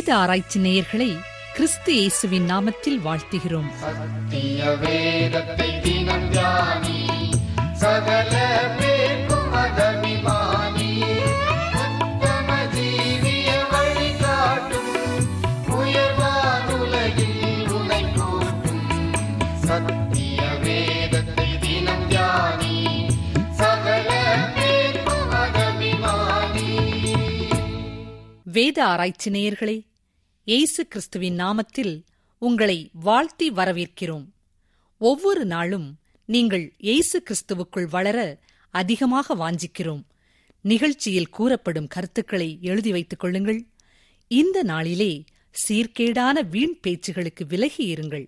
வேத ஆராய்ச்சி நேயர்களை கிறிஸ்து இயேசுவின் நாமத்தில் வாழ்த்துகிறோம் சத்திய வேதத்தை தினம் தியானி சகல பேர்க்கும் அதபிமானி உத்தம ஜீவிய வழிகாட்டும் உயர்வானுலகில் உனை போற்றும் சத்திய வேதத்தை தினம் தியானி சகல பேர்க்கும் அதபிமானி வேத ஆராய்ச்சி நேயர்களே இயேசு கிறிஸ்துவின் நாமத்தில் உங்களை வாழ்த்தி வரவேற்கிறோம் ஒவ்வொரு நாளும் நீங்கள் இயேசு கிறிஸ்துவுக்குள் வளர அதிகமாக வாஞ்சிக்கிறோம் நிகழ்ச்சியில் கூறப்படும் கருத்துக்களை எழுதி வைத்துக் கொள்ளுங்கள் இந்த நாளிலே சீர்கேடான வீண் பேச்சுகளுக்கு விலகி இருங்கள்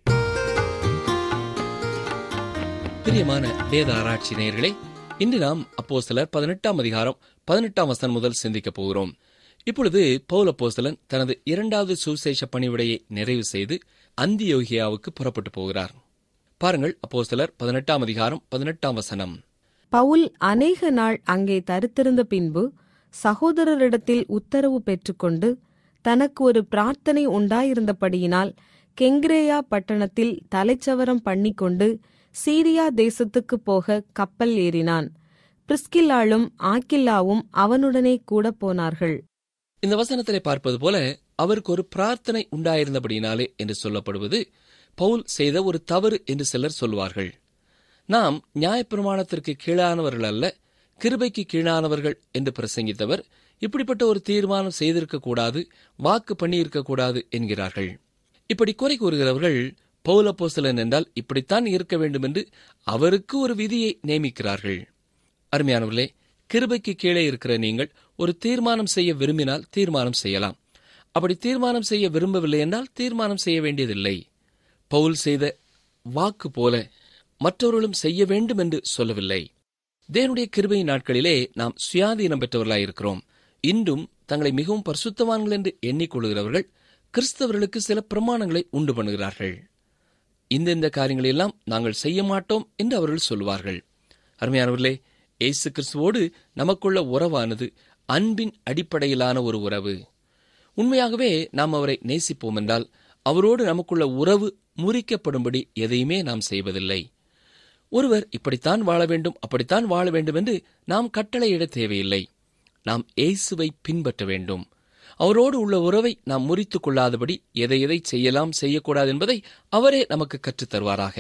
பிரியமான வேத ஆராய்ச்சி நேயர்களே இன்று நாம் அப்போஸ்தலர் பதினெட்டாம் அதிகாரம் பதினெட்டாம் வசனம் முதல் சிந்திக்கப் போகிறோம் இப்பொழுது பவுல் அப்போஸ்தலன் தனது இரண்டாவது சுவிசேஷ பணிவிடையை நிறைவு செய்து அந்தியோகியாவுக்கு புறப்பட்டு போகிறார் பாருங்கள் அப்போஸ்தலர் பதினெட்டாம் அதிகாரம் பதினெட்டாம் வசனம் பவுல் அநேக நாள் அங்கே தரித்திருந்த பின்பு சகோதரரிடத்தில் உத்தரவு பெற்றுக்கொண்டு தனக்கு ஒரு பிரார்த்தனை உண்டாயிருந்தபடியினால் கெங்கிரேயா பட்டணத்தில் தலைச்சவரம் பண்ணிக்கொண்டு சீரியா தேசத்துக்கு போக கப்பல் ஏறினான் பிரிஸ்கில்லாளும் ஆக்கில்லாவும் அவனுடனே கூட போனார்கள் இந்த வசனத்திலே பார்ப்பது போல அவருக்கு ஒரு பிரார்த்தனை உண்டாயிருந்தபடினாலே என்று சொல்லப்படுவது பவுல் செய்த ஒரு தவறு என்று சிலர் சொல்வார்கள் நாம் நியாயப்பிரமாணத்திற்கு கீழானவர்கள் அல்ல கிருபைக்கு கீழானவர்கள் என்று பிரசங்கித்தவர் இப்படிப்பட்ட ஒரு தீர்மானம் செய்திருக்க கூடாது வாக்கு பண்ணியிருக்க கூடாது என்கிறார்கள் இப்படி குறை கூறுகிறவர்கள் பௌலப்போஸ்தலன் என்றால் இப்படித்தான் இருக்க வேண்டும் என்று அவருக்கு ஒரு விதியை நியமிக்கிறார்கள் அருமையானவர்களே கிருபைக்கு கீழே இருக்கிற நீங்கள் ஒரு தீர்மானம் செய்ய விரும்பினால் தீர்மானம் செய்யலாம் அப்படி தீர்மானம் செய்ய விரும்பவில்லை என்றால் தீர்மானம் செய்ய வேண்டியதில்லை பவுல் செய்த வாக்கு போல மற்றவர்களும் செய்ய வேண்டும் என்று சொல்லவில்லை தேவனுடைய கிருபை நாட்களிலே நாம் சுயாதீனம் பெற்றவர்களாயிருக்கிறோம் இன்றும் தங்களை மிகவும் பரிசுத்தவான்கள் என்று எண்ணிக்கொள்கிறவர்கள் கிறிஸ்தவர்களுக்கு சில பிரமாணங்களை உண்டு பண்ணுகிறார்கள் இந்தெந்த காரியங்களெல்லாம் நாங்கள் செய்ய மாட்டோம் என்று அவர்கள் சொல்வார்கள் அருமையானவர்களே இயேசு கிறிஸ்துவோடு நமக்குள்ள உறவானது அன்பின் அடிப்படையிலான ஒரு உறவு உண்மையாகவே நாம் அவரை நேசிப்போம் என்றால் அவரோடு நமக்குள்ள உறவு முறிக்கப்படும்படி எதையுமே நாம் செய்வதில்லை ஒருவர் இப்படித்தான் வாழ வேண்டும் அப்படித்தான் வாழ வேண்டும் என்று நாம் கட்டளையிட தேவையில்லை நாம் இயேசுவை பின்பற்ற வேண்டும் அவரோடு உள்ள உறவை நாம் முறித்துக் கொள்ளாதபடி எதை எதை செய்யலாம் செய்யக்கூடாது என்பதை அவரே நமக்கு கற்றுத் தருவாராக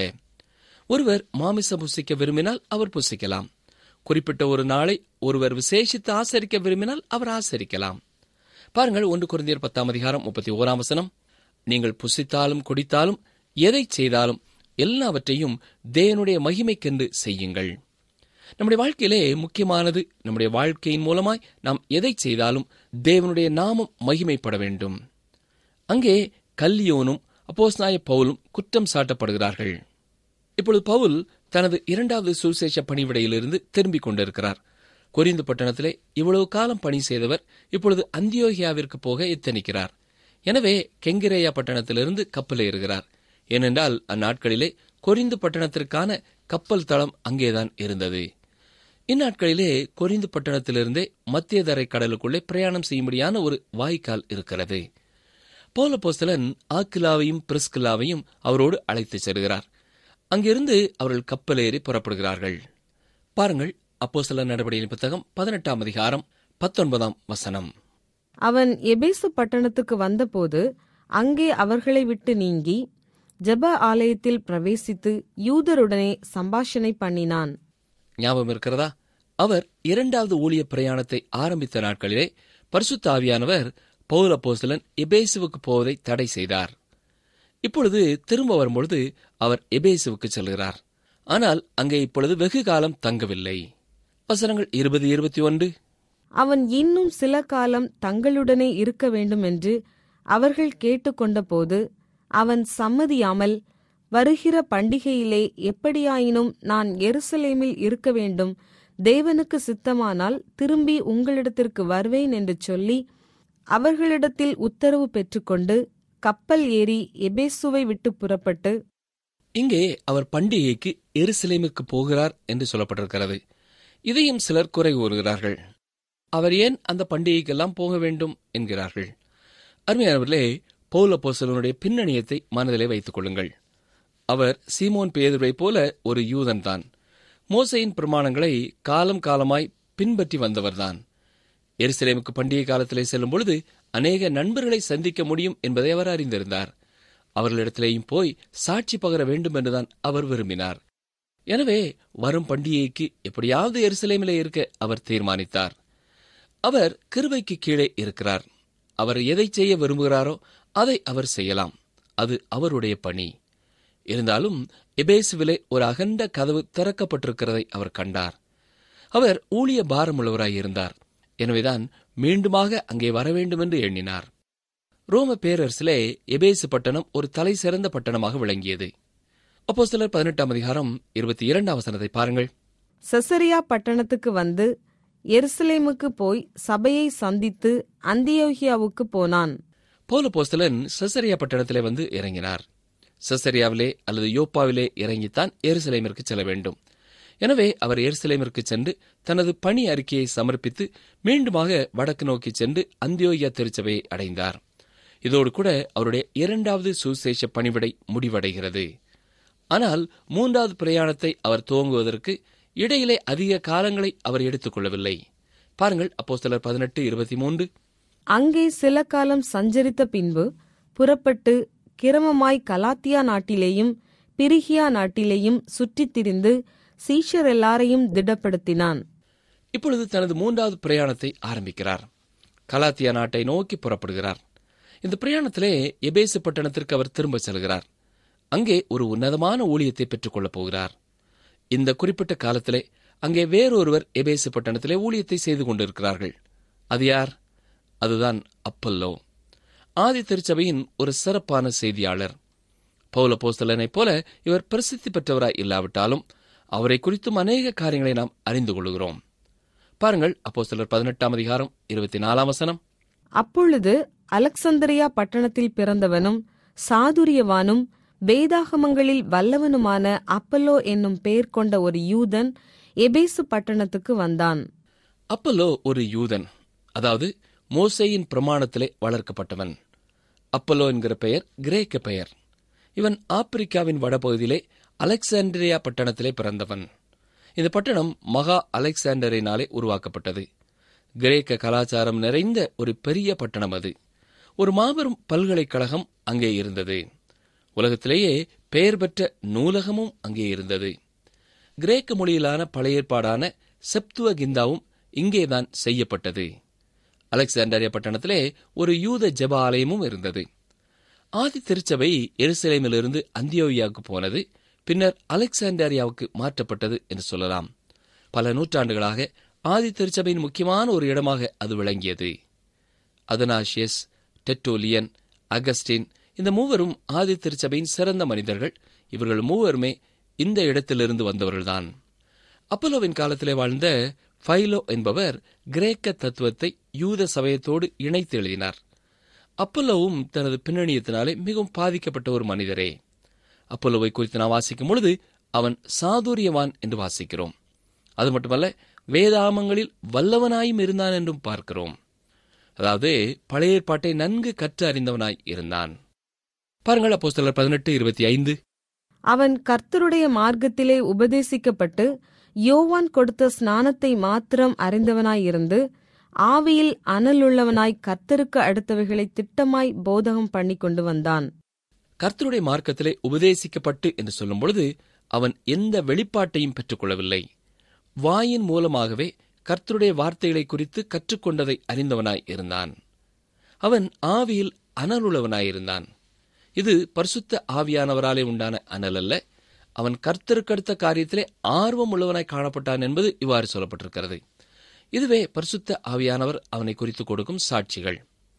ஒருவர் மாமிசம் புசிக்க விரும்பினால் அவர் புசிக்கலாம் குறிப்பிட்ட ஒரு நாளை ஒருவர் விசேஷித்து ஆசரிக்க விரும்பினால் அவர் ஆசரிக்கலாம் பாருங்கள் ஒன்று குருந்தியர் பத்தாம் அதிகாரம் முப்பத்தி ஓராம் வசனம் நீங்கள் புசித்தாலும் குடித்தாலும் எதை செய்தாலும் எல்லாவற்றையும் தேவனுடைய மகிமைக்கென்று செய்யுங்கள் நம்முடைய வாழ்க்கையிலே முக்கியமானது நம்முடைய வாழ்க்கையின் மூலமாய் நாம் எதை செய்தாலும் தேவனுடைய நாமம் மகிமைப்பட வேண்டும் அங்கே கல்லியோனும் அப்போஸ்நாய பவுலும் குற்றம் சாட்டப்படுகிறார்கள் இப்பொழுது பவுல் தனது இரண்டாவது சுவிசேஷ பணிவிடையிலிருந்து திரும்பிக் கொண்டிருக்கிறார் கொரிந்து பட்டணத்திலே இவ்வளவு காலம் பணி செய்தவர் இப்பொழுது அந்தியோகியாவிற்கு போக எத்தனிக்கிறார் எனவே கெங்கிரேயா பட்டணத்திலிருந்து கப்பல் ஏறுகிறார் ஏனென்றால் அந்நாட்களிலே கொரிந்து பட்டணத்திற்கான கப்பல் தளம் அங்கேதான் இருந்தது இந்நாட்களிலே கொரிந்து பட்டணத்திலிருந்தே மத்திய தரை கடலுக்குள்ளே பிரயாணம் செய்யும்படியான ஒரு வாய்க்கால் இருக்கிறது போலபோஸ்தலன் ஆக்கிலாவையும் பிரிஸ்கிலாவையும் அவரோடு அழைத்துச் செல்கிறார் அங்கிருந்து அவர்கள் கப்பல் ஏறி புறப்படுகிறார்கள் பாருங்கள் அப்போஸ்தலர் நடவடிக்கையின் புத்தகம் பதினெட்டாம் அதிகாரம் பத்தொன்பதாம் வசனம் அவன் எபேசு பட்டணத்துக்கு வந்தபோது அங்கே அவர்களை விட்டு நீங்கி ஜெப ஆலயத்தில் பிரவேசித்து யூதருடனே சம்பாஷணை பண்ணினான் ஞாபகம் இருக்கிறதா அவர் இரண்டாவது ஊழிய பிரயாணத்தை ஆரம்பித்த நாட்களிலே பரிசுத்த ஆவியானவர் பவுல் அப்போஸ்தலன் எபேசுவுக்கு போவதை தடை செய்தார் இப்பொழுது திரும்ப வரும்பொழுது அவர் எபேசுவுக்கு செல்கிறார் ஆனால் அங்கே இப்பொழுது வெகு காலம் தங்கவில்லை வசனங்கள் இருபது இருபத்தி ஒன்று அவன் இன்னும் சில காலம் தங்களுடனே இருக்க வேண்டும் என்று அவர்கள் கேட்டுக்கொண்டபோது அவன் சம்மதியாமல் வருகிற பண்டிகையிலே எப்படியாயினும் நான் எருசலேமில் இருக்க வேண்டும் தேவனுக்கு சித்தமானால் திரும்பி உங்களிடத்திற்கு வருவேன் என்று சொல்லி அவர்களிடத்தில் உத்தரவு பெற்றுக்கொண்டு கப்பல் ஏறி எபேசுவை விட்டு புறப்பட்டு இங்கே அவர் பண்டிகைக்கு எருசலேமுக்கு போகிறார் என்று சொல்லப்பட்டிருக்கிறது இதையும் சிலர் குறை கூறுகிறார்கள் அவர் ஏன் அந்த பண்டிகைக்கெல்லாம் போக வேண்டும் என்கிறார்கள் அருமையானவர்களே பௌல போசலனுடைய பின்னணியத்தை மனதிலே வைத்துக் கொள்ளுங்கள் அவர் சீமோன் பேதுரை போல ஒரு யூதன்தான் மோசையின் பிரமாணங்களை காலம் காலமாய் பின்பற்றி வந்தவர்தான் எருசலேமுக்கு பண்டிகை காலத்திலே செல்லும் பொழுது அநேக நண்பர்களை சந்திக்க முடியும் என்பதை அவர் அறிந்திருந்தார் அவர்களிடத்திலேயும் போய் சாட்சி பகர வேண்டும் என்றுதான் அவர் விரும்பினார் எனவே வரும் பண்டிகைக்கு எப்படியாவது எருசலேமிலே இருக்க அவர் தீர்மானித்தார் அவர் கிருபைக்கு கீழே இருக்கிறார் அவர் எதை செய்ய விரும்புகிறாரோ அதை அவர் செய்யலாம் அது அவருடைய பணி இருந்தாலும் எபேசுவிலே ஒரு அகண்ட கதவு திறக்கப்பட்டிருக்கிறதை அவர் கண்டார் அவர் ஊழிய பாரமுள்ளவராய் இருந்தார் எனவேதான் மீண்டுமாக அங்கே வர வேண்டும் என்று எண்ணினார் ரோம பேரரசிலே எபேசு பட்டணம் ஒரு தலை சிறந்த பட்டணமாக விளங்கியது அப்போ சிலர் பதினெட்டாம் அதிகாரம் இருபத்தி இரண்டாம் வசனத்தை பாருங்கள் செசரியா பட்டணத்துக்கு வந்து எருசலேமுக்கு போய் சபையை சந்தித்து அந்தியோகியாவுக்கு போனான் பௌல போஸ்தலன் செசரியா பட்டணத்திலே வந்து இறங்கினார் செசரியாவிலே அல்லது யோப்பாவிலே இறங்கித்தான் எருசலேமிற்கு செல்ல வேண்டும் எனவே அவர் எருசலேமிற்கு சென்று தனது பணி அறிக்கையை சமர்ப்பித்து மீண்டுமாக வடக்கு நோக்கி சென்று அந்தியோயா திருச்சபையை அடைந்தார் இதோடு கூட அவருடைய இரண்டாவது சுசேஷ பணிவிடை முடிவடைகிறது ஆனால் மூன்றாவது பிரயாணத்தை அவர் துவங்குவதற்கு இடையிலே அதிக காலங்களை அவர் எடுத்துக் கொள்ளவில்லை பாருங்கள் அப்போஸ்தலர் பதினெட்டு இருபத்தி மூன்று அங்கே சில காலம் சஞ்சரித்த பின்பு புறப்பட்டு கிரமமாய் கலாத்தியா நாட்டிலேயும் பிரிகியா நாட்டிலேயும் சுற்றித் திரிந்து சீஷர் எல்லாரையும் திடப்படுத்தினான் இப்பொழுது தனது மூன்றாவது பிரயாணத்தை ஆரம்பிக்கிறார் கலாத்தியா நாட்டை நோக்கி புறப்படுகிறார் இந்த பிரயாணத்திலே எபேசு பட்டணத்திற்கு அவர் திரும்ப செல்கிறார் அங்கே ஒரு உன்னதமான ஊழியத்தை பெற்றுக் கொள்ளப் போகிறார் இந்த குறிப்பிட்ட காலத்திலே அங்கே வேறொருவர் எபேசு பட்டணத்திலே ஊழியத்தை செய்து கொண்டிருக்கிறார்கள் அது யார் அதுதான் அப்பல்லோ ஆதி திருச்சபையின் ஒரு சிறப்பான செய்தியாளர் பௌல போஸ்தலனைப் போல இவர் பிரசித்தி பெற்றவராய் இல்லாவிட்டாலும் அவரை குறித்தும் அநேக காரியங்களை நாம் அறிந்து கொள்கிறோம் பாருங்கள் அப்போ சிலர் பதினெட்டாம் அதிகாரம் இருபத்தி நாலாம் வசனம் அப்பொழுது அலெக்சந்திரியா பட்டணத்தில் பிறந்தவனும் சாதுரியவானும் வேதாகமங்களில் வல்லவனுமான அப்பல்லோ என்னும் பெயர் கொண்ட ஒரு யூதன் எபேசு பட்டணத்துக்கு வந்தான் அப்பல்லோ ஒரு யூதன் அதாவது மோசேயின் பிரமாணத்திலே வளர்க்கப்பட்டவன் அப்பல்லோ என்கிற பெயர் கிரேக்க பெயர் இவன் ஆப்பிரிக்காவின் வடபகுதியிலே அலெக்சாண்ட்ரியா பட்டணத்திலே பிறந்தவன் இந்த பட்டணம் மகா அலெக்சாண்டரினாலே உருவாக்கப்பட்டது கிரேக்க கலாச்சாரம் நிறைந்த ஒரு பெரிய பட்டணம் அது ஒரு மாபெரும் பல்கலைக்கழகம் அங்கே இருந்தது உலகத்திலேயே பெயர் பெற்ற நூலகமும் அங்கே இருந்தது கிரேக்க மொழியிலான பழைய ஏற்பாடான செப்துவ கிந்தாவும் இங்கேதான் செய்யப்பட்டது அலெக்சாண்டரியா பட்டணத்திலே ஒரு யூத ஜெப ஆலயமும் இருந்தது ஆதி திருச்சபை எருசலேமிலிருந்து அந்தியோவியாவுக்கு போனது பின்னர் அலெக்சாண்டரியாவுக்கு மாற்றப்பட்டது என்று சொல்லலாம் பல நூற்றாண்டுகளாக ஆதி திருச்சபையின் முக்கியமான ஒரு இடமாக அது விளங்கியது அதனாஷியஸ் டெட்டோலியன் அகஸ்டின் இந்த மூவரும் ஆதி திருச்சபையின் சிறந்த மனிதர்கள் இவர்கள் மூவருமே இந்த இடத்திலிருந்து வந்தவர்கள்தான் அப்பல்லோவின் காலத்திலே வாழ்ந்த ஃபைலோ என்பவர் கிரேக்க தத்துவத்தை யூத சமயத்தோடு இணைத்து எழுதினார் அப்பல்லோவும் தனது பின்னணியத்தினாலே மிகவும் பாதிக்கப்பட்ட ஒரு மனிதரே அப்பல்லோவை குறித்து நாம் வாசிக்கும் பொழுது அவன் சாதுரியவான் என்று வாசிக்கிறோம் அது மட்டுமல்ல வேதாமங்களில் வல்லவனாயும் இருந்தான் என்றும் பார்க்கிறோம் அதாவது பழைய ஏற்பாட்டை நன்கு கற்று அறிந்தவனாய் இருந்தான் பாருங்கள் அப்போஸ்தலர் பதினெட்டு இருபத்தி ஐந்து அவன் கர்த்தருடைய மார்க்கத்திலே உபதேசிக்கப்பட்டு யோவான் கொடுத்த ஸ்நானத்தை மாத்திரம் அறிந்தவனாயிருந்து ஆவியில் அனலுள்ளவனாய் கர்த்தருக்கு அடுத்தவைகளை திட்டமாய் போதகம் பண்ணி கொண்டு வந்தான் கர்த்தருடைய மார்க்கத்திலே உபதேசிக்கப்பட்டு என்று சொல்லும் பொழுது அவன் எந்த வெளிப்பாட்டையும் பெற்றுக்கொள்ளவில்லை வாயின் மூலமாகவே கர்த்தருடைய வார்த்தைகளை குறித்து கற்றுக்கொண்டதை அறிந்தவனாய் இருந்தான் அவன் ஆவியில் அனலுள்ளவனாயிருந்தான் இது பரிசுத்த ஆவியானவராலே உண்டான அனல் அல்ல அவன் கர்த்தருக்கடுத்த காரியத்திலே ஆர்வம் உள்ளவனாய் காணப்பட்டான் என்பது இவ்வாறு சொல்லப்பட்டிருக்கிறது இதுவே பரிசுத்த ஆவியானவர் அவனை குறித்து கொடுக்கும் சாட்சிகள்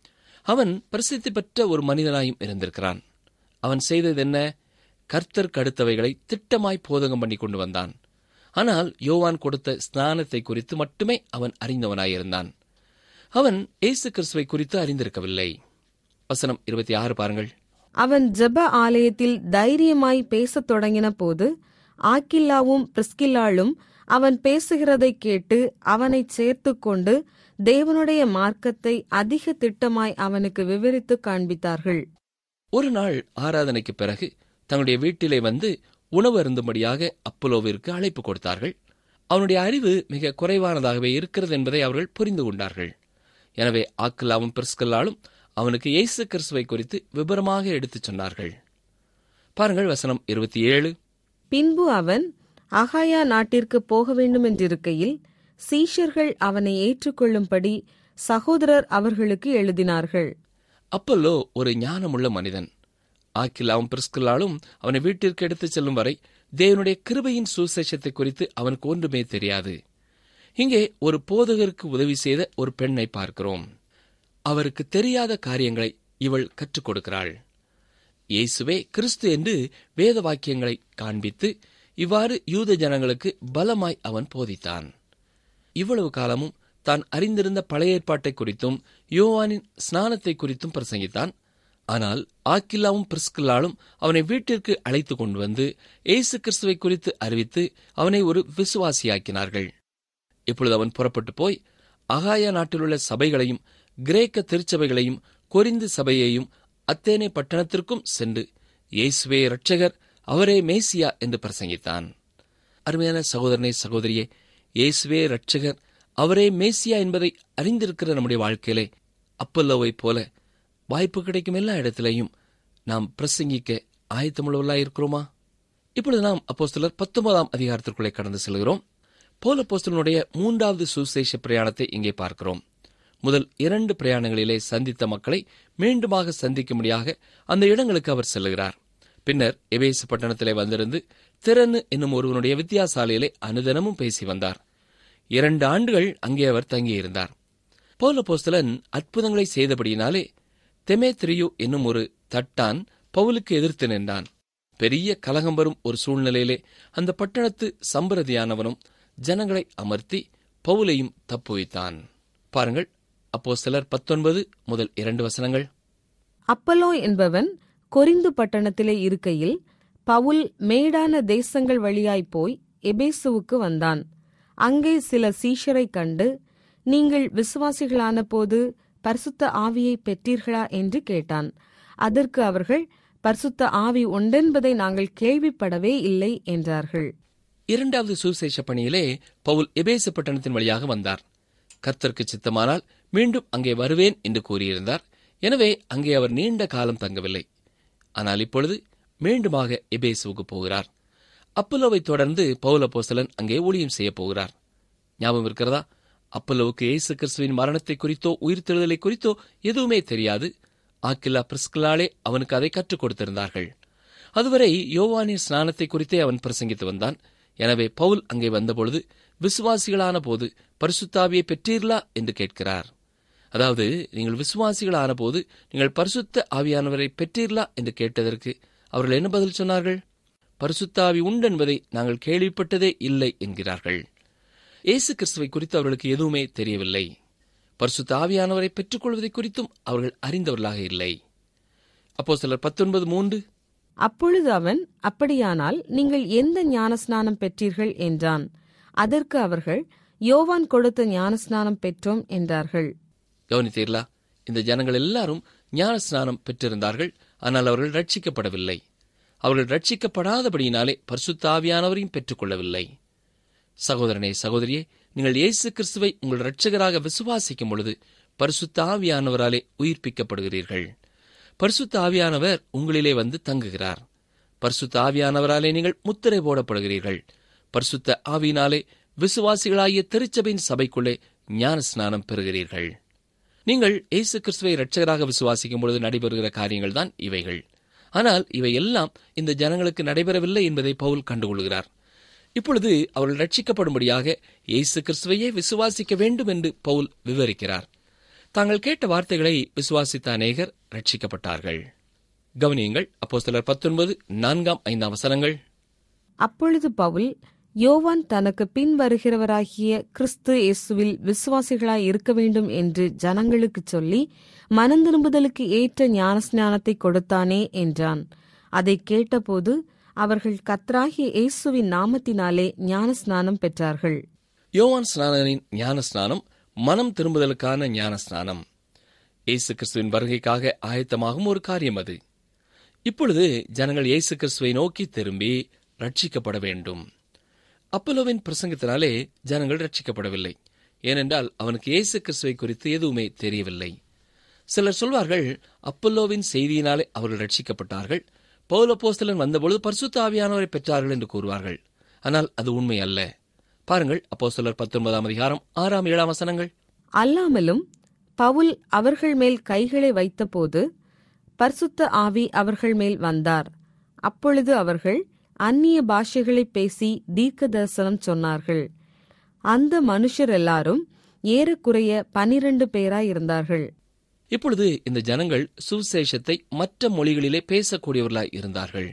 அவன் பிரசித்தி பெற்ற ஒரு மனிதனாயும் இருந்திருக்கிறான் அவன் செய்தது என்ன கர்த்தருக்கு அடுத்தவைகளை திட்டமாய் போதகம் பண்ணி கொண்டு வந்தான் ஆனால் யோவான் கொடுத்த ஸ்நானத்தை குறித்து மட்டுமே அவன் அறிந்தவனாயிருந்தான் அவன் இயேசு கிறிஸ்துவை குறித்து அறிந்திருக்கவில்லை வசனம் இருபத்தி ஆறு பாருங்கள் அவன் ஜெப ஆலயத்தில் தைரியமாய் பேசத் தொடங்கின போது ஆக்கில்லாவும் பிரிஸ்கில்லாளும் அவன் பேசுகிறதை கேட்டு அவனைச் சேர்த்துக் கொண்டு தேவனுடைய மார்க்கத்தை அதிக திட்டமாய் அவனுக்கு விவரித்து காண்பித்தார்கள் ஒரு நாள் ஆராதனைக்கு பிறகு தங்களுடைய வீட்டிலே வந்து உணவு அருந்தும்படியாக அப்போலோவிற்கு அழைப்பு கொடுத்தார்கள் அவனுடைய அறிவு மிக குறைவானதாகவே இருக்கிறது என்பதை அவர்கள் புரிந்து கொண்டார்கள் எனவே ஆக்கில்லாவும் பிரிஸ்கல்லாலும் அவனுக்கு இயேசு கிறிஸ்துவை குறித்து விபரமாக எடுத்துச் சொன்னார்கள் பாருங்கள் வசனம் இருபத்தி ஏழு பின்பு அவன் அகாயா நாட்டிற்கு போக வேண்டுமென்றிருக்கையில் சீஷர்கள் அவனை ஏற்றுக்கொள்ளும்படி சகோதரர் அவர்களுக்கு எழுதினார்கள் அப்பல்லோ ஒரு ஞானமுள்ள மனிதன் ஆக்கில்லாவும் பிரிஸ்கல்லாலும் அவனை வீட்டிற்கு எடுத்துச் செல்லும் வரை தேவனுடைய கிருபையின் சுசேஷத்தை குறித்து அவனுக்கு ஒன்றுமே தெரியாது இங்கே ஒரு போதகருக்கு உதவி செய்த ஒரு பெண்ணை பார்க்கிறோம் அவருக்கு தெரியாத காரியங்களை இவள் கற்றுக் கொடுக்கிறாள் இயேசுவே கிறிஸ்து என்று வேத வாக்கியங்களை காண்பித்து இவ்வாறு யூத ஜனங்களுக்கு பலமாய் அவன் போதித்தான் இவ்வளவு காலமும் தான் அறிந்திருந்த பழைய ஏற்பாட்டை குறித்தும் யோவானின் ஸ்நானத்தை குறித்தும் பிரசங்கித்தான் ஆனால் ஆக்கில்லாவும் பிரிஸ்கில்லாலும் அவனை வீட்டிற்கு அழைத்து கொண்டு வந்து இயேசு கிறிஸ்துவை குறித்து அறிவித்து அவனை ஒரு விசுவாசியாக்கினார்கள் இப்பொழுது அவன் புறப்பட்டு போய் அகாயா நாட்டிலுள்ள சபைகளையும் கிரேக்க திருச்சபைகளையும் கொரிந்து சபையையும் அத்தேனே பட்டணத்திற்கும் சென்று இயேசுவே இரட்சகர் அவரே மேசியா என்று பிரசங்கித்தான் அருமையான சகோதரனே சகோதரியே இயேசுவே இரட்சகர் அவரே மேசியா என்பதை அறிந்திருக்கிற நம்முடைய வாழ்க்கையிலே அப்பல்லோவைப் போல வாய்ப்பு கிடைக்கும் எல்லா இடத்திலேயும் நாம் பிரசங்கிக்க ஆயத்தமுள்ளவர்களாக இருக்கிறோமா இப்பொழுது நாம் அப்போஸ்தலர் பத்தொன்பதாம் அதிகாரத்திற்குள்ளே கடந்து செல்கிறோம் போல அப்போஸ்தலனுடைய மூன்றாவது சுசேஷ பிரயாணத்தை இங்கே பார்க்கிறோம் முதல் இரண்டு பிரயாணங்களிலே சந்தித்த மக்களை மீண்டுமாக சந்திக்கும்படியாக அந்த இடங்களுக்கு அவர் செல்லுகிறார் பின்னர் எபேசு பட்டணத்திலே வந்திருந்து திறனு என்னும் ஒருவனுடைய வித்தியாசாலையிலே அனுதினமும் பேசி வந்தார் இரண்டு ஆண்டுகள் அங்கே அவர் தங்கியிருந்தார் போல போஸ்தலன் அற்புதங்களை செய்தபடியினாலே தெமேத்ரியு என்னும் ஒரு தட்டான் பவுலுக்கு எதிர்த்து நின்றான் பெரிய கலகம் வரும் ஒரு சூழ்நிலையிலே அந்த பட்டணத்து சம்பிரதியானவனும் ஜனங்களை அமர்த்தி பவுலையும் தப்புவித்தான் பாருங்கள் அப்போ சிலர் பத்தொன்பது முதல் இரண்டு வசனங்கள் அப்பலோ என்பவன் கொரிந்து பட்டணத்திலே இருக்கையில் பவுல் மேடான தேசங்கள் வழியாய் போய் எபேசுவுக்கு வந்தான் அங்கே சில சீஷரைக் கண்டு நீங்கள் விசுவாசிகளான போது பரிசுத்த ஆவியை பெற்றீர்களா என்று கேட்டான் அதற்கு அவர்கள் பரிசுத்த ஆவி உண்டென்பதை நாங்கள் கேள்விப்படவே இல்லை என்றார்கள் இரண்டாவது சுவிசேஷ பணியிலே பவுல் எபேசு பட்டணத்தின் வழியாக வந்தார் கர்த்தருக்கு சித்தமானால் மீண்டும் அங்கே வருவேன் என்று கூறியிருந்தார் எனவே அங்கே அவர் நீண்ட காலம் தங்கவில்லை ஆனால் இப்பொழுது மீண்டுமாக எபேசுவுக்கு போகிறார் அப்பல்லோவை தொடர்ந்து பவுல் அப்போஸ்தலன் அங்கே ஊழியம் செய்ய போகிறார் ஞாபகம் இருக்கிறதா அப்பல்லோவுக்கு இயேசு கிறிஸ்துவின் மரணத்தை குறித்தோ உயிர்த்தெழுதலை குறித்தோ எதுவுமே தெரியாது ஆக்கில்லா பிரிஸ்கிலாலே அவனுக்கு அதை கற்றுக் கொடுத்திருந்தார்கள் அதுவரை யோவானின் ஸ்நானத்தை குறித்தே அவன் பிரசங்கித்து வந்தான் எனவே பவுல் அங்கே வந்தபொழுது விசுவாசிகளான போது பரிசுத்தாவியை பெற்றீர்களா என்று கேட்கிறார் அதாவது நீங்கள் விசுவாசிகளான போது நீங்கள் பரிசுத்த ஆவியானவரை பெற்றீர்களா என்று கேட்டதற்கு அவர்கள் என்ன பதில் சொன்னார்கள் பரிசுத்தாவி உண்டு என்பதை நாங்கள் கேள்விப்பட்டதே இல்லை என்கிறார்கள் இயேசு கிறிஸ்துவை குறித்து அவர்களுக்கு எதுவுமே தெரியவில்லை பரிசுத்த ஆவியானவரை பெற்றுக்கொள்வதை குறித்தும் அவர்கள் அறிந்தவர்களாக இல்லை அப்போ சிலர் பத்தொன்பது மூன்று அப்பொழுது அவன் அப்படியானால் நீங்கள் எந்த ஞானஸ்நானம் பெற்றீர்கள் என்றான் அதற்கு அவர்கள் யோவான் கொடுத்த ஞானஸ்நானம் பெற்றோம் என்றார்கள் கவனித்தீர்களா இந்த ஜனங்கள் எல்லாரும் ஞான ஸ்நானம் பெற்றிருந்தார்கள் ஆனால் அவர்கள் ரட்சிக்கப்படவில்லை அவர்கள் ரட்சிக்கப்படாதபடியினாலே பரிசுத்த ஆவியானவரையும் பெற்றுக்கொள்ளவில்லை சகோதரனே சகோதரியே நீங்கள் இயேசு கிறிஸ்துவை உங்கள் இரட்சகராக விசுவாசிக்கும் பொழுது பரிசுத்த ஆவியானவராலே உயிர்ப்பிக்கப்படுகிறீர்கள் பரிசுத்த ஆவியானவர் உங்களிலே வந்து தங்குகிறார் பரிசுத்த ஆவியானவராலே நீங்கள் முத்திரை போடப்படுகிறீர்கள் பரிசுத்த ஆவியினாலே விசுவாசிகளாகிய திருச்சபையின் சபைக்குள்ளே ஞான ஸ்நானம் பெறுகிறீர்கள் நீங்கள் இயேசு கிறிஸ்துவை இரட்சகராக விசுவாசிக்கும் பொழுது நடைபெறுகிற காரியங்கள் தான் இவைகள் ஆனால் இவை எல்லாம் இந்த ஜனங்களுக்கு நடைபெறவில்லை என்பதை பவுல் கண்டுகொள்கிறார் இப்பொழுது அவர்கள் ரட்சிக்கப்படும்படியாக இயேசு கிறிஸ்துவையே விசுவாசிக்க வேண்டும் என்று பவுல் விவரிக்கிறார் தாங்கள் கேட்ட வார்த்தைகளை விசுவாசித்த அநேகர் ரட்சிக்கப்பட்டார்கள் கவனியுங்கள் அப்போஸ்தலர் பத்தொன்பது நான்காம் ஐந்தாம் வசனங்கள் அப்பொழுது பவுல் யோவான் தனக்கு பின் வருகிறவராகிய கிறிஸ்து இயேசுவில் விசுவாசிகளாய் இருக்க வேண்டும் என்று ஜனங்களுக்குச் சொல்லி மனந்திரும்புதலுக்கு ஏற்ற ஞானஸ்நானத்தை கொடுத்தானே என்றான் அதைக் கேட்டபோது அவர்கள் கத்ராகிய இயேசுவின் நாமத்தினாலே ஞானஸ்நானம் பெற்றார்கள் யோவான் ஸ்நானனின் ஞான ஸ்நானம் மனம் திரும்புதலுக்கான ஞான ஸ்நானம் இயேசு கிறிஸ்துவின் வருகைக்காக ஆயத்தமாகும் ஒரு காரியம் அது இப்பொழுது ஜனங்கள் இயேசு கிறிஸ்துவை நோக்கி திரும்பி ரட்சிக்கப்பட வேண்டும் அப்பல்லோவின் பிரசங்கத்தினாலே ஜனங்கள் ரட்சிக்கப்படவில்லை ஏனென்றால் அவனுக்கு இயேசு கிறிஸ்துவை குறித்து எதுவுமே தெரியவில்லை சிலர் சொல்வார்கள் அப்பல்லோவின் செய்தியினாலே அவர்கள் ரட்சிக்கப்பட்டார்கள் பௌலப்போஸ்தலன் வந்தபொழுது பரிசுத்த ஆவியானவரை பெற்றார்கள் என்று கூறுவார்கள் ஆனால் அது உண்மை அல்ல பாருங்கள் அப்போஸ்தலர் பத்தொன்பதாம் அதிகாரம் ஆறாம் ஏழாம் வசனங்கள் அல்லாமலும் பவுல் அவர்கள் மேல் கைகளை வைத்தபோது பரிசுத்த ஆவி அவர்கள் மேல் வந்தார் அப்பொழுது அவர்கள் அந்நிய பாஷைகளை பேசி தீர்க்க தரிசனம் சொன்னார்கள் அந்த மனுஷர் எல்லாரும் ஏறக்குறைய பனிரண்டு பேராய் இருந்தார்கள் இப்பொழுது இந்த ஜனங்கள் சுவிசேஷத்தை மற்ற மொழிகளிலே பேசக்கூடியவர்களாய் இருந்தார்கள்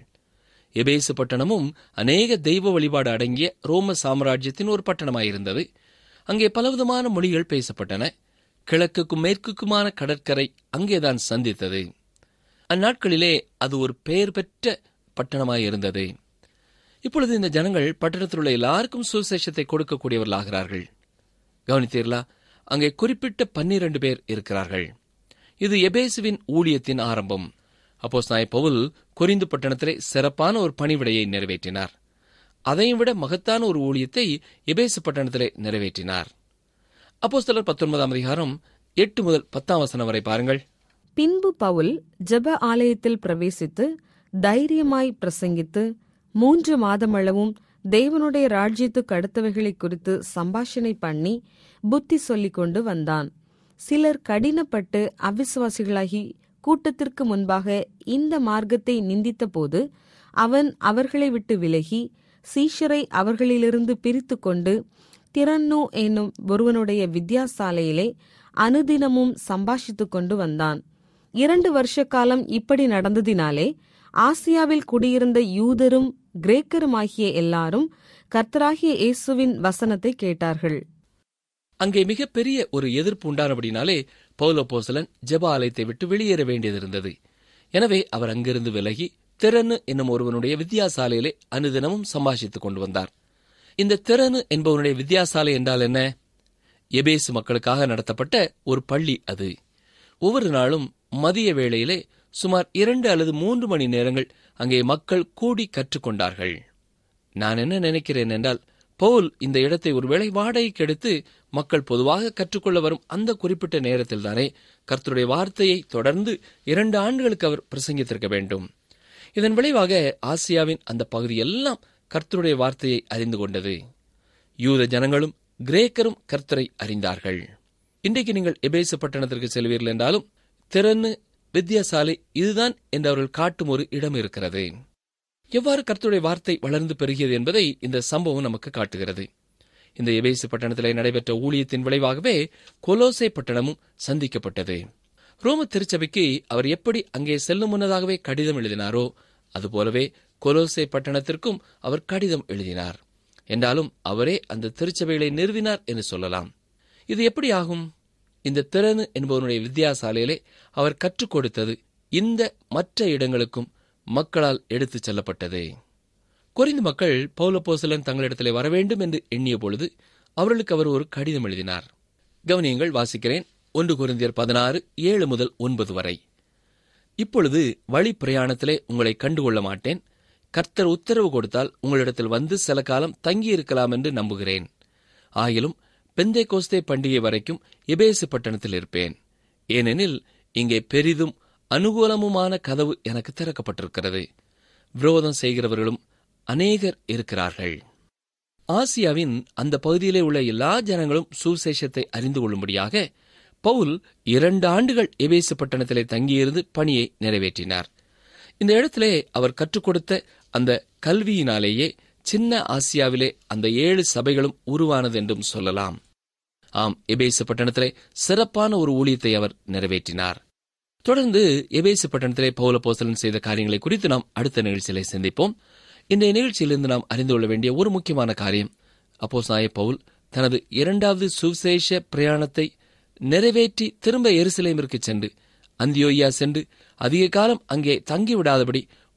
எபேசு பட்டணமும் அநேக தெய்வ வழிபாடு அடங்கிய ரோம சாம்ராஜ்யத்தின் ஒரு பட்டணமாயிருந்தது அங்கே பலவிதமான மொழிகள் பேசப்பட்டன கிழக்குக்கும் மேற்குக்குமான கடற்கரை அங்கேதான் சந்தித்தது அந்நாட்களிலே அது ஒரு பெயர் பெற்ற பட்டணமாயிருந்தது இப்பொழுது இந்த ஜனங்கள் பட்டணத்தில் உள்ள எல்லாருக்கும் சுவிசேஷத்தை கொடுக்கக்கூடியவர்களாகிறார்கள் கவனித்தீர்களா அங்கே குறிப்பிட்ட பன்னிரண்டு பேர் இருக்கிறார்கள் இது எபேசுவின் ஊழியத்தின் ஆரம்பம் அப்போஸ் நாய் பவுல் கொரிந்து பட்டணத்திலே சிறப்பான ஒரு பணிவிடையை நிறைவேற்றினார் அதையும் விட மகத்தான ஒரு ஊழியத்தை எபேசு பட்டணத்திலே நிறைவேற்றினார் அப்போஸ்தலர் பத்தொன்பதாம் அதிகாரம் எட்டு முதல் பத்தாம் வசனம் வரை பாருங்கள் பின்பு பவுல் ஜெப ஆலயத்தில் பிரவேசித்து தைரியமாய் பிரசங்கித்து மூன்று மாதமளவும் தேவனுடைய ராஜ்யத்துக்கு அடுத்தவைகளை குறித்து சம்பாஷணை பண்ணி புத்தி சொல்லிக் கொண்டு வந்தான் சிலர் கடினப்பட்டு அவிசுவாசிகளாகி கூட்டத்திற்கு முன்பாக இந்த மார்க்கத்தை நிந்தித்தபோது அவன் அவர்களை விட்டு விலகி சீஷரை அவர்களிலிருந்து பிரித்து கொண்டு திறன்னு என்னும் ஒருவனுடைய வித்யாசாலையிலே அனுதினமும் சம்பாஷித்துக் கொண்டு வந்தான் இரண்டு வருஷ காலம் இப்படி நடந்ததினாலே ஆசியாவில் குடியிருந்த யூதரும் கிரேக்கருமாகிய எல்லாரும் கர்த்தராகிய இயேசுவின் வசனத்தை கேட்டார்கள் அங்கே மிகப்பெரிய ஒரு எதிர்ப்பு உண்டானபடினாலே பௌலப்போசலன் ஜெப ஆலயத்தை விட்டு வெளியேற வேண்டியதிருந்தது எனவே அவர் அங்கிருந்து விலகி திறனு என்னும் ஒருவனுடைய வித்தியாசாலையிலே அனுதினமும் சம்பாஷித்துக் கொண்டு வந்தார் இந்த திறனு என்பவனுடைய வித்தியாசாலை என்றால் என்ன எபேசு மக்களுக்காக நடத்தப்பட்ட ஒரு பள்ளி அது ஒவ்வொரு நாளும் மதிய வேளையிலே சுமார் இரண்டு அல்லது மூன்று மணி நேரங்கள் அங்கே மக்கள் கூடி கற்றுக்கொண்டார்கள் நான் என்ன நினைக்கிறேன் என்றால் பவுல் இந்த இடத்தை ஒருவேளை வாடகைக்கு எடுத்து மக்கள் பொதுவாக கற்றுக்கொள்ள வரும் அந்த குறிப்பிட்ட நேரத்தில் தானே கர்த்தருடைய வார்த்தையை தொடர்ந்து இரண்டு ஆண்டுகளுக்கு அவர் பிரசங்கித்திருக்க வேண்டும் இதன் விளைவாக ஆசியாவின் அந்த பகுதியெல்லாம் கர்த்தருடைய வார்த்தையை அறிந்து கொண்டது யூத ஜனங்களும் கிரேக்கரும் கர்த்தரை அறிந்தார்கள் இன்றைக்கு நீங்கள் எபேசு பட்டணத்திற்கு செல்வீர்கள் என்றாலும் திறன்னு வித்தியாசாலை இதுதான் என்று அவர்கள் காட்டும் ஒரு இடம் இருக்கிறது எவ்வாறு கர்த்தருடைய வார்த்தை வளர்ந்து பெருகியது என்பதை இந்த சம்பவம் நமக்கு காட்டுகிறது இந்த எபேசு பட்டணத்திலே நடைபெற்ற ஊழியத்தின் விளைவாகவே கொலோசை பட்டணமும் சந்திக்கப்பட்டது ரோம திருச்சபைக்கு அவர் எப்படி அங்கே செல்லும் முன்னதாகவே கடிதம் எழுதினாரோ அதுபோலவே கொலோசை பட்டணத்திற்கும் அவர் கடிதம் எழுதினார் என்றாலும் அவரே அந்த திருச்சபைகளை நிறுவினார் என்று சொல்லலாம் இது எப்படி ஆகும் இந்த திறனு என்பவனுடைய வித்தியாசாலையிலே அவர் கற்றுக் கொடுத்தது இந்த மற்ற இடங்களுக்கும் மக்களால் எடுத்துச் செல்லப்பட்டது குறைந்த மக்கள் பௌலப்போசலன் தங்களிடத்திலே வரவேண்டும் என்று எண்ணிய பொழுது அவர்களுக்கு அவர் ஒரு கடிதம் எழுதினார் கவனியங்கள் வாசிக்கிறேன் ஒன்று குருந்தியர் பதினாறு ஏழு முதல் ஒன்பது வரை இப்பொழுது வழி பிரயாணத்திலே உங்களை கண்டுகொள்ள மாட்டேன் கர்த்தர் உத்தரவு கொடுத்தால் உங்களிடத்தில் வந்து சில காலம் தங்கியிருக்கலாம் என்று நம்புகிறேன் ஆயிலும் பெந்தை கோஸ்தே பண்டிகை வரைக்கும் எபேசு பட்டணத்தில் இருப்பேன் ஏனெனில் இங்கே பெரிதும் அனுகூலமுமான கதவு எனக்கு திறக்கப்பட்டிருக்கிறது விரோதம் செய்கிறவர்களும் அநேகர் இருக்கிறார்கள் ஆசியாவின் அந்த பகுதியிலே உள்ள எல்லா ஜனங்களும் சுவிசேஷத்தை அறிந்து கொள்ளும்படியாக பவுல் இரண்டு ஆண்டுகள் எபேசு பட்டணத்திலே தங்கியிருந்து பணியை நிறைவேற்றினார் இந்த இடத்திலே அவர் கற்றுக் கொடுத்த அந்த கல்வியினாலேயே சின்ன ஆசியாவிலே அந்த ஏழு சபைகளும் உருவானது என்றும் சொல்லலாம் ஆம் எபேசு பட்டணத்திலே சிறப்பான ஒரு ஊழியத்தை அவர் நிறைவேற்றினார் தொடர்ந்து எபேசு பட்டணத்திலே பௌல போசலன் செய்த காரியங்களை குறித்து நாம் அடுத்த நிகழ்ச்சியிலே சிந்திப்போம் இன்றைய நிகழ்ச்சியிலிருந்து நாம் அறிந்து கொள்ள வேண்டிய ஒரு முக்கியமான காரியம் அப்போ சாய பவுல் தனது இரண்டாவது சுவிசேஷ பிரயாணத்தை நிறைவேற்றி திரும்ப எருசலேமிற்கு சென்று அந்தியோயா சென்று அதிக காலம் அங்கே தங்கிவிடாதபடி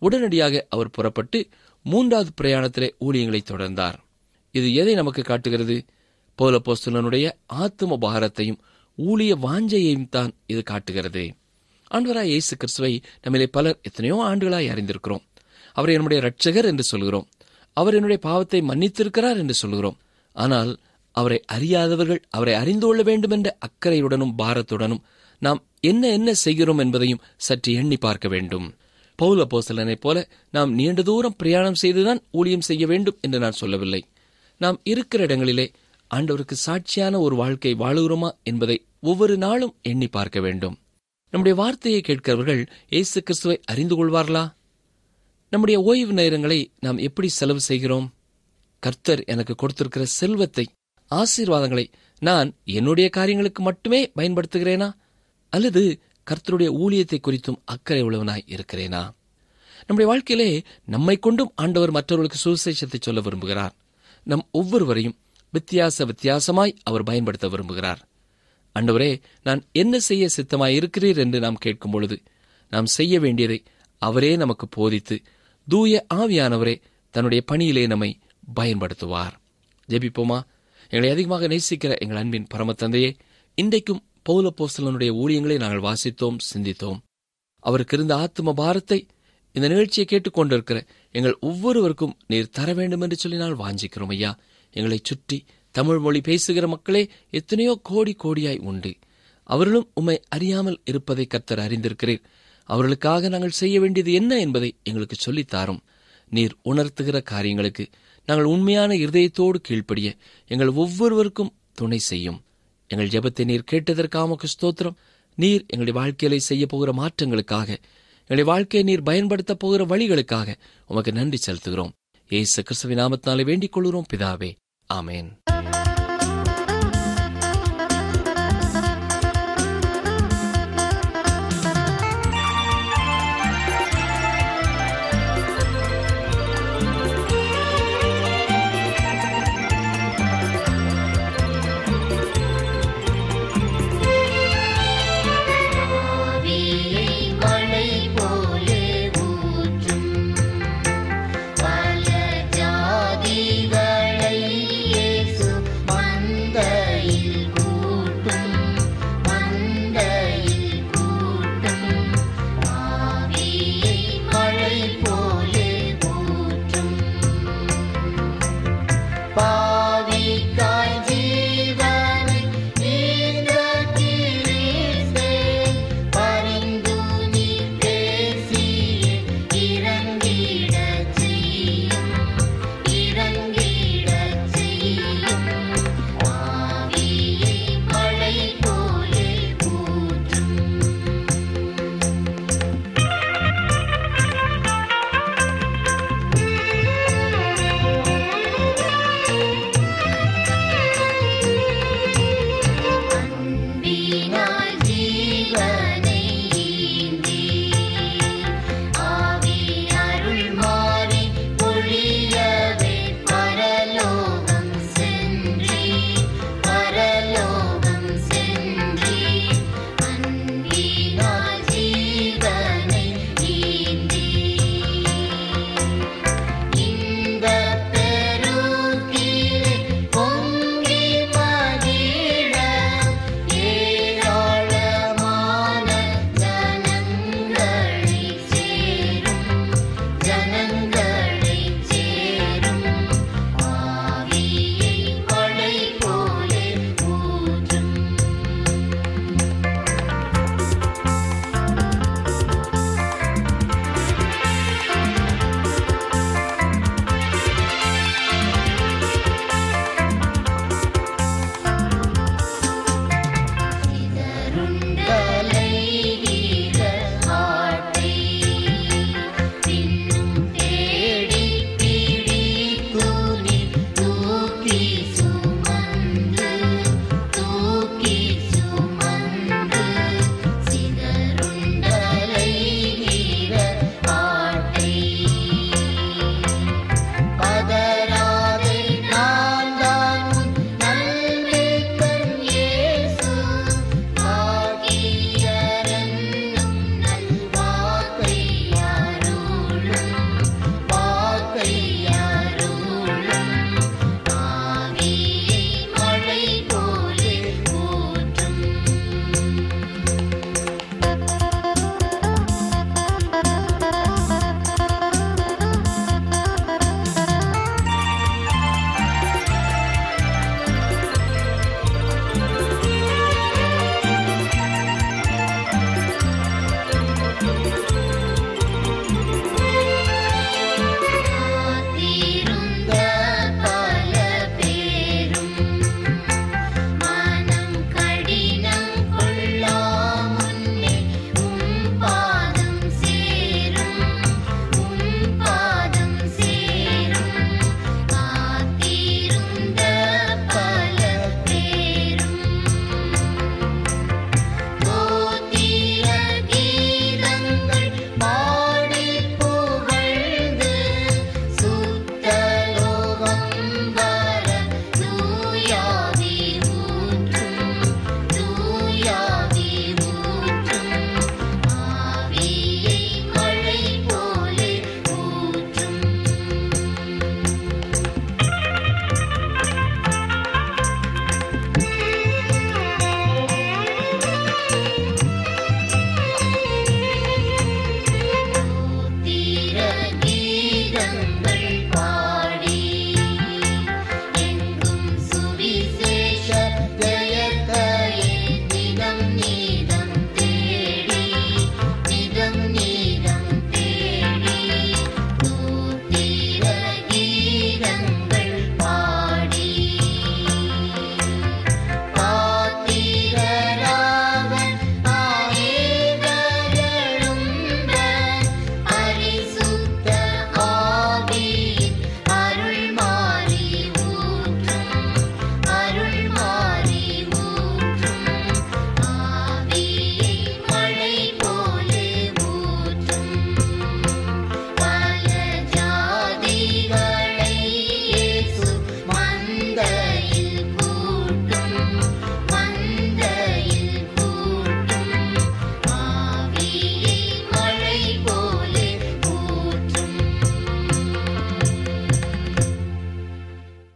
உடனடியாக அவர் புறப்பட்டு மூன்றாவது பிரயாணத்திலே ஊழியங்களை தொடர்ந்தார் இது எதை நமக்கு காட்டுகிறது பௌலப்போஸ்தலனுடைய ஆத்தும பாரத்தையும் ஊழிய வாஞ்சையையும் தான் இது காட்டுகிறது ஆண்டவராய் இயேசு கிறிஸ்துவை நம்மிலே பலர் எத்தனையோ ஆண்டுகளாய் அறிந்திருக்கிறோம் அவரை நம்முடைய இரட்சகர் என்று சொல்கிறோம் அவர் என்னுடைய பாவத்தை மன்னித்திருக்கிறார் என்று சொல்கிறோம் ஆனால் அவரை அறியாதவர்கள் அவரை அறிந்து கொள்ள வேண்டும் என்ற அக்கறையுடனும் பாரத்துடனும் நாம் என்ன என்ன செய்கிறோம் என்பதையும் சற்று எண்ணி பார்க்க வேண்டும் பவுல் அப்போஸ்தலனைப் போல நாம் நீண்ட தூரம் பிரயாணம் செய்துதான் ஊழியம் செய்ய வேண்டும் என்று நான் சொல்லவில்லை நாம் இருக்கிற இடங்களிலே ஆண்டவருக்கு சாட்சியான ஒரு வாழ்க்கை வாழுகிறோமா என்பதை ஒவ்வொரு நாளும் எண்ணி பார்க்க வேண்டும் நம்முடைய வார்த்தையை கேட்கிறவர்கள் இயேசு கிறிஸ்துவை அறிந்து கொள்வார்களா நம்முடைய ஓய்வு நேரங்களை நாம் எப்படி செலவு செய்கிறோம் கர்த்தர் எனக்கு கொடுத்திருக்கிற செல்வத்தை ஆசீர்வாதங்களை நான் என்னுடைய காரியங்களுக்கு மட்டுமே பயன்படுத்துகிறேனா அல்லது கர்த்தருடைய ஊழியத்தை குறித்தும் அக்கறை உள்ளவனாய் இருக்கிறேனா நம்முடைய வாழ்க்கையிலே நம்மை கொண்டும் ஆண்டவர் மற்றவர்களுக்கு சுவிசேஷத்தை சொல்ல விரும்புகிறார் நம் ஒவ்வொருவரையும் வித்தியாச வித்தியாசமாய் அவர் பயன்படுத்த விரும்புகிறார் ஆண்டவரே நான் என்ன செய்ய சித்தமாய் இருக்கிறீர் என்று நாம் கேட்கும் பொழுது நாம் செய்ய வேண்டியதை அவரே நமக்கு போதித்து தூய ஆவியானவரே தன்னுடைய பணியிலே நம்மை பயன்படுத்துவார் ஜெபிப்போமா எங்களை அதிகமாக நேசிக்கிற எங்கள் அன்பின் பரமத்தந்தையே இன்றைக்கும் பௌலப்போஸ்தலனுடைய ஊழியங்களை நாங்கள் வாசித்தோம் சிந்தித்தோம் அவருக்கு இருந்த ஆத்தும பாரத்தை இந்த நிகழ்ச்சியை கேட்டுக்கொண்டிருக்கிற எங்கள் ஒவ்வொருவருக்கும் நீர் தர வேண்டும் என்று சொல்லி நாள் வாஞ்சிக்கிறோம் ஐயா எங்களை சுற்றி தமிழ் மொழி பேசுகிற மக்களே எத்தனையோ கோடி கோடியாய் உண்டு அவர்களும் உம்மை அறியாமல் இருப்பதை கர்த்தர் அறிந்திருக்கிறீர் அவர்களுக்காக நாங்கள் செய்ய வேண்டியது என்ன என்பதை எங்களுக்கு சொல்லித் தாரும் நீர் உணர்த்துகிற காரியங்களுக்கு நாங்கள் உண்மையான இருதயத்தோடு கீழ்ப்படிய எங்கள் ஒவ்வொருவருக்கும் துணை செய்யும் எங்கள் ஜெபத்தை நீர் கேட்டதற்காக ஸ்தோத்திரம் நீர் எங்களுடைய வாழ்க்கையில செய்ய போகிற மாற்றங்களுக்காக எங்களுடைய வாழ்க்கையை நீர் பயன்படுத்த போகிற வழிகளுக்காக உமக்கு நன்றி செலுத்துகிறோம் ஏசு கிறிஸ்துவின் நாமத்தினாலே வேண்டிக் கொள்கிறோம் பிதாவே ஆமேன் ஆவியை மழை போலே ஊற்றும் பல ஜாதிகளை இயேசு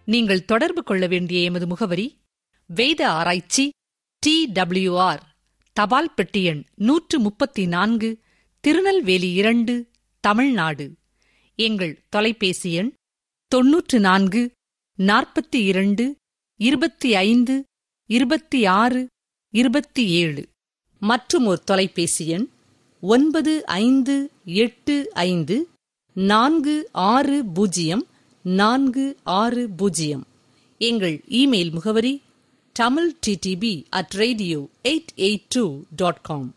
நீங்கள் தொடர்பு கொள்ள வேண்டிய எமது முகவரி வேத ஆராய்ச்சி டி டபிள்யூஆர் தபால் பெட்டி எண் நூற்று முப்பத்தி நான்கு திருநெல்வேலி இரண்டு தமிழ்நாடு எங்கள் தொலைபேசி எண் தொன்னூற்று நான்கு நாற்பத்தி இரண்டு இருபத்தி ஐந்து இருபத்தி ஆறு இருபத்தி ஏழு மற்றும் ஒரு தொலைபேசி எண் ஒன்பது ஐந்து எட்டு ஐந்து நான்கு ஆறு பூஜ்ஜியம் நான்கு ஆறு பூஜ்ஜியம் எங்கள் இமெயில் முகவரி Tamil D T P at radio eight eight two dot com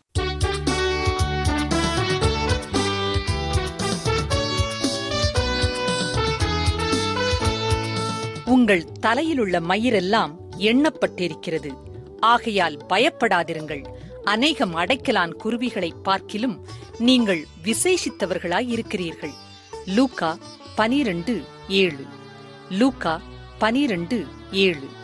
உங்கள் தலையிலுள்ள மயிரெல்லாம் எண்ணப்பட்டிருக்கிறது ஆகையால் பயப்படாதிருங்கள் அநேகம் அடைக்கலான் குருவிகளை பார்க்கிலும் நீங்கள் விசேஷித்தவர்களாயிருக்கிறீர்கள் லூக்கா பனிரெண்டு ஏழு லூக்கா பனிரெண்டு ஏழு